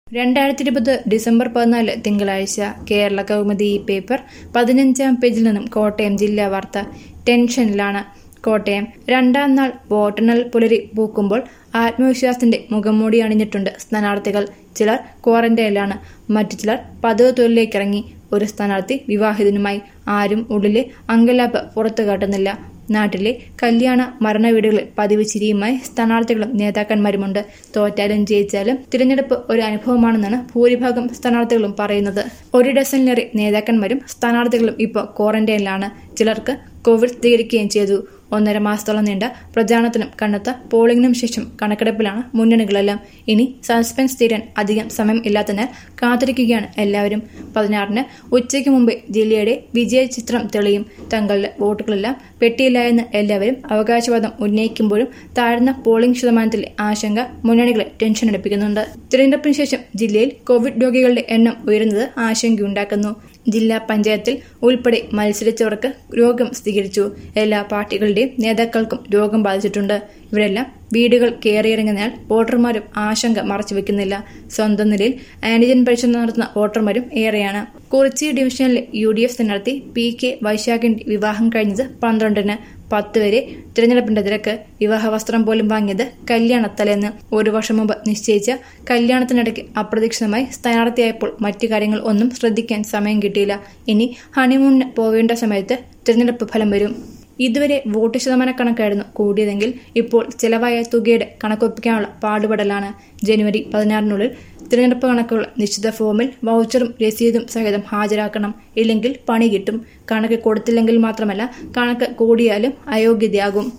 രണ്ടായിരത്തി ഇരുപത് ഡിസംബർ പതിനാല് തിങ്കളാഴ്ച കേരള കൗമുദി ഈ പേപ്പർ പതിനഞ്ചാം പേജിൽ നിന്നും കോട്ടയം ജില്ലാ വാർത്ത ടെൻഷനിലാണ് കോട്ടയം രണ്ടാം നാൾ വോട്ടെണ്ണൽ പുലരി പൂക്കുമ്പോൾ ആത്മവിശ്വാസത്തിന്റെ മുഖംമൂടി അണിഞ്ഞിട്ടുണ്ട് സ്ഥാനാർത്ഥികൾ ചിലർ ക്വാറന്റൈനിലാണ് മറ്റു ചിലർ പതിവ് തൊഴിലിലേക്കിറങ്ങി ഒരു സ്ഥാനാർത്ഥി വിവാഹിതനുമായി ആരും ഉള്ളിലെ അങ്കലാപ്പ് പുറത്തു കാട്ടുന്നില്ല നാട്ടിലെ കല്യാണ മരണ വീടുകളിൽ പതിവ് ചിരിയുമായി സ്ഥാനാർത്ഥികളും നേതാക്കന്മാരുമുണ്ട് തോറ്റാലും ജയിച്ചാലും തിരഞ്ഞെടുപ്പ് ഒരു അനുഭവമാണെന്നാണ് ഭൂരിഭാഗം സ്ഥാനാർത്ഥികളും പറയുന്നത് ഒരു ഡസനിലേറെ നേതാക്കന്മാരും സ്ഥാനാർത്ഥികളും ഇപ്പോൾ ക്വാറന്റൈനിലാണ് ചിലർക്ക് കോവിഡ് സ്ഥിരീകരിക്കുകയും ചെയ്തു ഒന്നര മാസത്തോളം നീണ്ട പ്രചാരണത്തിനും കണ്ണത്ത പോളിംഗിനും ശേഷം കണക്കെടുപ്പിലാണ് മുന്നണികളെല്ലാം ഇനി സസ്പെൻസ് തീരാൻ അധികം സമയം ഇല്ലാത്തതിനാൽ കാത്തിരിക്കുകയാണ് എല്ലാവരും പതിനാറിന് ഉച്ചയ്ക്ക് മുമ്പേ ജില്ലയുടെ വിജയ ചിത്രം തെളിയും തങ്ങളുടെ വോട്ടുകളെല്ലാം പെട്ടിയില്ല എന്ന് എല്ലാവരും അവകാശവാദം ഉന്നയിക്കുമ്പോഴും താഴ്ന്ന പോളിംഗ് ശതമാനത്തിലെ ആശങ്ക മുന്നണികളെ ടെൻഷൻ എടുപ്പിക്കുന്നുണ്ട് തിരഞ്ഞെടുപ്പിന് ശേഷം ജില്ലയിൽ കോവിഡ് രോഗികളുടെ എണ്ണം ഉയരുന്നത് ആശങ്കയുണ്ടാക്കുന്നു ജില്ലാ പഞ്ചായത്തിൽ ഉൾപ്പെടെ മത്സരിച്ചവർക്ക് രോഗം സ്ഥിരീകരിച്ചു എല്ലാ പാർട്ടികളുടെയും നേതാക്കൾക്കും രോഗം ബാധിച്ചിട്ടുണ്ട് ഇവരെല്ലാം വീടുകൾ കയറിയിറങ്ങുന്നതിനാൽ വോട്ടർമാരും ആശങ്ക മറച്ചുവെക്കുന്നില്ല സ്വന്തം നിലയിൽ ആന്റിജൻ പരിശോധന നടത്തുന്ന വോട്ടർമാരും ഏറെയാണ് കുറിച്ചി ഡിവിഷനിലെ യു ഡി എഫ് സ്ഥാനാർത്ഥി പി കെ വൈശാഖിന്റെ വിവാഹം കഴിഞ്ഞത് പന്ത്രണ്ടിന് പത്ത് വരെ തിരഞ്ഞെടുപ്പിന്റെ തിരക്ക് വിവാഹ വസ്ത്രം പോലും വാങ്ങിയത് കല്യാണത്തലേന്ന് ഒരു വർഷം മുമ്പ് നിശ്ചയിച്ച കല്യാണത്തിനിടയ്ക്ക് അപ്രതീക്ഷിതമായി സ്ഥാനാർത്ഥിയായപ്പോൾ മറ്റു കാര്യങ്ങൾ ഒന്നും ശ്രദ്ധിക്കാൻ സമയം കിട്ടിയില്ല ഇനി ഹണിമൂണിന് പോവേണ്ട സമയത്ത് തിരഞ്ഞെടുപ്പ് ഫലം വരും ഇതുവരെ വോട്ട് ശതമാന കണക്കായിരുന്നു കൂടിയതെങ്കിൽ ഇപ്പോൾ ചെലവായ തുകയുടെ കണക്കൊപ്പിക്കാനുള്ള പാടുപെടലാണ് ജനുവരി പതിനാറിനുള്ളിൽ തിരഞ്ഞെടുപ്പ് കണക്കുകൾ നിശ്ചിത ഫോമിൽ വൗച്ചറും രസീതും സഹിതം ഹാജരാക്കണം ഇല്ലെങ്കിൽ പണി കിട്ടും കണക്ക് കൊടുത്തില്ലെങ്കിൽ മാത്രമല്ല കണക്ക് കൂടിയാലും അയോഗ്യതയാകും